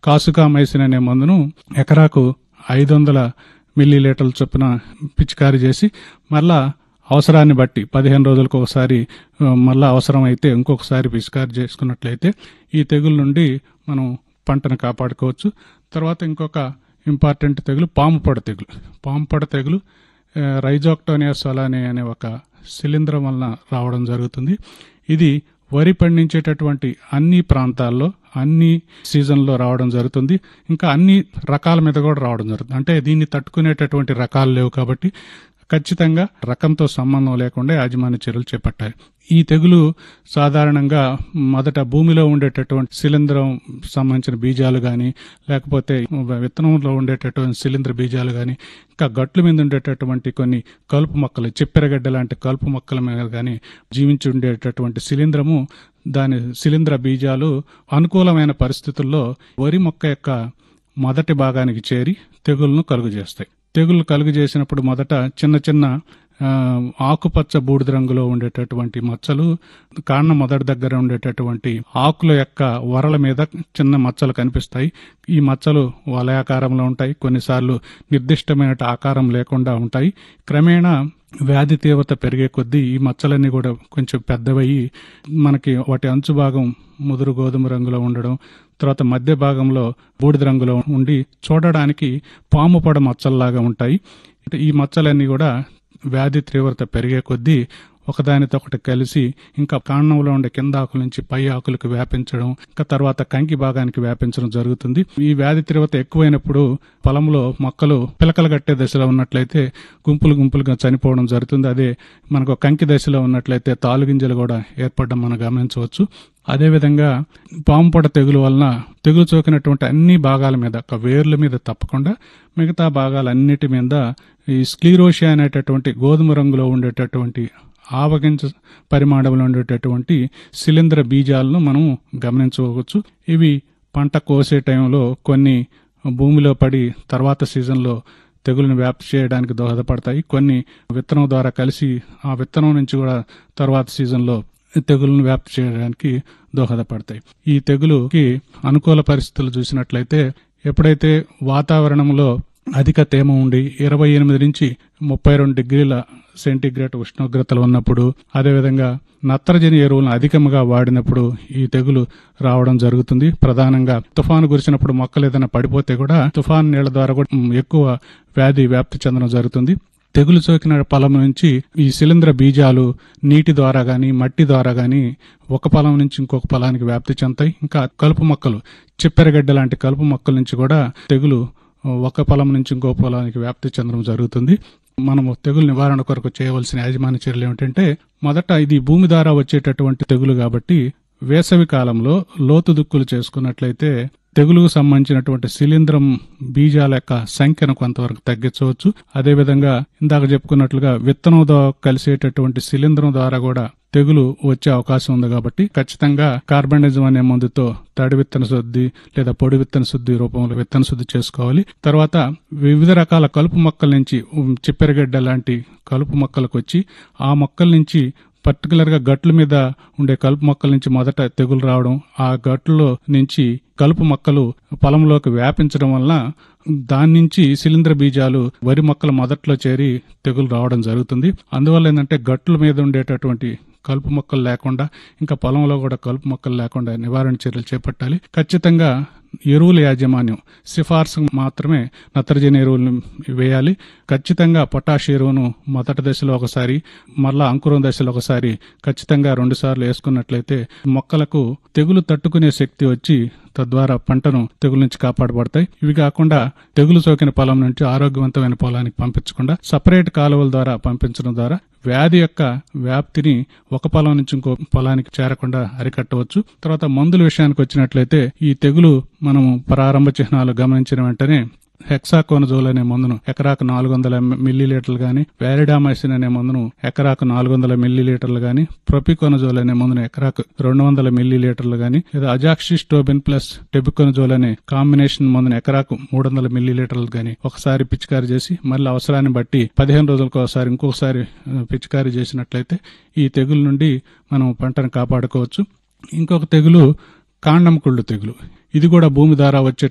కాసుకామైసిన్ అనే మందును ఎకరాకు ఐదు వందల మిల్లీ లీటర్ల చొప్పున పిచికారీ చేసి మళ్ళా అవసరాన్ని బట్టి పదిహేను రోజులకు ఒకసారి ఆ, మళ్ళా అవసరం అయితే ఇంకొకసారి పిచికారీ చేసుకున్నట్లయితే ఈ తెగుల నుండి మనం పంటను కాపాడుకోవచ్చు తర్వాత ఇంకొక ఇంపార్టెంట్ తెగులు పాము పొడ తెగులు పాము పొడ తెగులు ఆ, రైజోక్టోనియా సొలానే అనే ఒక శిలీంధ్రం వలన రావడం జరుగుతుంది ఇది వరి పండించేటటువంటి అన్ని ప్రాంతాల్లో అన్ని సీజన్లో రావడం జరుగుతుంది ఇంకా అన్ని రకాల మీద కూడా రావడం జరుగుతుంది అంటే దీన్ని తట్టుకునేటటువంటి రకాలు లేవు కాబట్టి ఖచ్చితంగా రకంతో సంబంధం లేకుండా యాజమాన్య చర్యలు చేపట్టాలి ఈ తెగులు సాధారణంగా మొదట భూమిలో ఉండేటటువంటి శిలీంధ్రం సంబంధించిన బీజాలు కానీ లేకపోతే విత్తనంలో ఉండేటటువంటి శిలీంధ్ర బీజాలు కానీ ఇంకా గట్ల మీద ఉండేటటువంటి కొన్ని కలుపు మొక్కలు చిప్పెరగడ్డ లాంటి కలుపు మొక్కల మీద కానీ జీవించి ఉండేటటువంటి శిలీంధ్రము దాని శిలీంధ్ర బీజాలు అనుకూలమైన పరిస్థితుల్లో వరి మొక్క యొక్క మొదటి భాగానికి చేరి తెగులను కలుగు చేస్తాయి తెగులు కలుగు చేసినప్పుడు మొదట చిన్న చిన్న ఆ, ఆకుపచ్చ బూడిద రంగులో ఉండేటటువంటి మచ్చలు కాండం మొదటి దగ్గర ఉండేటటువంటి ఆకుల యొక్క వరల మీద చిన్న మచ్చలు కనిపిస్తాయి ఈ మచ్చలు వలయాకారంలో ఉంటాయి కొన్నిసార్లు నిర్దిష్టమైన ఆకారం లేకుండా ఉంటాయి క్రమేణా వ్యాధి తీవ్రత పెరిగే కొద్దీ ఈ మచ్చలన్నీ కూడా కొంచెం పెద్దవయ్యి మనకి వాటి అంచు భాగం ముదురు గోధుమ రంగులో ఉండడం తర్వాత మధ్య భాగంలో బూడిద రంగులో ఉండి చూడడానికి పాము పొడ మచ్చల్లాగా ఉంటాయి ఈ మచ్చలన్నీ కూడా వ్యాధి తీవ్రత పెరిగే కొద్దీ ఒకదానితో ఒకటి కలిసి ఇంకా కాండంలో ఉండే కింద ఆకుల నుంచి పై ఆకులకు వ్యాపించడం ఇంకా తర్వాత కంకి భాగానికి వ్యాపించడం జరుగుతుంది ఈ వ్యాధి తీవ్రత ఎక్కువైనప్పుడు పొలంలో మొక్కలు పిలకలు కట్టే దశలో ఉన్నట్లయితే గుంపులు గుంపులుగా చనిపోవడం జరుగుతుంది అదే మనకు కంకి దశలో ఉన్నట్లయితే తాలుగింజలు కూడా ఏర్పడడం మనం గమనించవచ్చు అదేవిధంగా పాముపొడ తెగులు వలన తెగులు సోకినటువంటి అన్ని భాగాల మీద ఒక వేర్ల మీద తప్పకుండా మిగతా భాగాలన్నిటి మీద ఈ స్క్లీరోషియా అనేటటువంటి గోధుమ రంగులో ఉండేటటువంటి ఆవగింజ పరిమాణంలో ఉండేటటువంటి శిలీంధ్ర బీజాలను మనం గమనించుకోవచ్చు ఇవి పంట కోసే టైంలో కొన్ని భూమిలో పడి తర్వాత సీజన్లో తెగులను వ్యాప్తి చేయడానికి దోహదపడతాయి కొన్ని విత్తనం ద్వారా కలిసి ఆ విత్తనం నుంచి కూడా తర్వాత సీజన్లో తెగులను వ్యాప్తి చేయడానికి దోహదపడతాయి ఈ తెగులుకి అనుకూల పరిస్థితులు చూసినట్లయితే ఎప్పుడైతే వాతావరణంలో అధిక తేమ ఉండి ఇరవై ఎనిమిది నుంచి ముప్పై రెండు డిగ్రీల సెంటీగ్రేడ్ ఉష్ణోగ్రతలు ఉన్నప్పుడు అదేవిధంగా నత్రజని ఎరువులను అధికంగా వాడినప్పుడు ఈ తెగులు రావడం జరుగుతుంది ప్రధానంగా తుఫాను కురిసినప్పుడు మొక్కలు ఏదైనా పడిపోతే కూడా తుఫాను నీళ్ల ద్వారా కూడా ఉమ్, ఎక్కువ వ్యాధి వ్యాప్తి చెందడం జరుగుతుంది తెగులు సోకిన పొలం నుంచి ఈ శిలీంధ్ర బీజాలు నీటి ద్వారా గాని మట్టి ద్వారా గాని ఒక పొలం నుంచి ఇంకొక పొలానికి వ్యాప్తి చెందుతాయి ఇంకా కలుపు మొక్కలు చిప్పెరగడ్డ లాంటి కలుపు మొక్కల నుంచి కూడా తెగులు ఒక పొలం నుంచి ఇంకో పొలానికి వ్యాప్తి చెందడం జరుగుతుంది మనము తెగులు నివారణ కొరకు చేయవలసిన యాజమాన్య చర్యలు ఏమిటంటే మొదట ఇది భూమి ద్వారా వచ్చేటటువంటి తెగులు కాబట్టి వేసవి కాలంలో లోతు దుక్కులు చేసుకున్నట్లయితే తెగులుకు సంబంధించినటువంటి శిలీంధ్రం బీజాల యొక్క సంఖ్యను కొంతవరకు తగ్గించవచ్చు అదేవిధంగా ఇందాక చెప్పుకున్నట్లుగా విత్తనంతో కలిసేటటువంటి శిలీంధ్రం ద్వారా కూడా తెగులు వచ్చే అవకాశం ఉంది కాబట్టి ఖచ్చితంగా కార్బనిజం అనే మందుతో తడి విత్తన శుద్ధి లేదా పొడి విత్తన శుద్ధి రూపంలో విత్తన శుద్ధి చేసుకోవాలి తర్వాత వివిధ రకాల కలుపు మొక్కల నుంచి ఉమ్, చిప్పెరగడ్డ లాంటి కలుపు మొక్కలకు వచ్చి ఆ మొక్కల నుంచి పర్టికులర్ గా గట్ల మీద ఉండే కలుపు మొక్కల నుంచి మొదట తెగులు రావడం ఆ గట్లలో నుంచి కలుపు మొక్కలు పొలంలోకి వ్యాపించడం వలన దాని నుంచి శిలీంద్ర బీజాలు వరి మొక్కల మొదట్లో చేరి తెగులు రావడం జరుగుతుంది అందువల్ల ఏంటంటే గట్ల మీద ఉండేటటువంటి కలుపు మొక్కలు లేకుండా ఇంకా పొలంలో కూడా కలుపు మొక్కలు లేకుండా నివారణ చర్యలు చేపట్టాలి ఖచ్చితంగా ఎరువుల యాజమాన్యం సిఫార్సు మాత్రమే నత్రజని ఎరువులను వేయాలి ఖచ్చితంగా పొటాష్ ఎరువును మొదటి దశలో ఒకసారి మళ్ళా అంకురం దశలో ఒకసారి ఖచ్చితంగా రెండు సార్లు వేసుకున్నట్లయితే మొక్కలకు తెగులు తట్టుకునే శక్తి వచ్చి తద్వారా పంటను తెగులు నుంచి కాపాడబడతాయి ఇవి కాకుండా తెగులు సోకిన పొలం నుంచి ఆరోగ్యవంతమైన పొలానికి పంపించకుండా సపరేట్ కాలువల ద్వారా పంపించడం ద్వారా వ్యాధి యొక్క వ్యాప్తిని ఒక పొలం నుంచి ఇంకో పొలానికి చేరకుండా అరికట్టవచ్చు తర్వాత మందుల విషయానికి వచ్చినట్లయితే ఈ తెగులు మనము ప్రారంభ చిహ్నాలు గమనించిన వెంటనే హెక్సాకోనజోల్ అనే మందును ఎకరాకు నాలుగు వందల మిల్లీ లీటర్లు గాని వ్యారిడామైసిన్ అనే మందును ఎకరాకు నాలుగు వందల మిల్లీ లీటర్లు గాని ప్రొపికోనజోల్ అనే మందును ఎకరాకు రెండు వందల మిల్లీ లీటర్లు గాని లేదా అజాక్సిస్టోబిన్ ప్లస్ టెబికోనజోల్ అనే కాంబినేషన్ మందును ఎకరాకు మూడు వందల మిల్లీ లీటర్లు గాని ఒకసారి పిచికారి చేసి మళ్ళీ అవసరాన్ని బట్టి పదిహేను రోజులకు ఒకసారి ఇంకొకసారి ఆ, పిచికారి చేసినట్లయితే ఈ తెగుల నుండి మనం పంటను కాపాడుకోవచ్చు ఇంకొక తెగులు కాండం కుళ్ళు తెగులు ఇది కూడా భూమి ద్వారా వచ్చే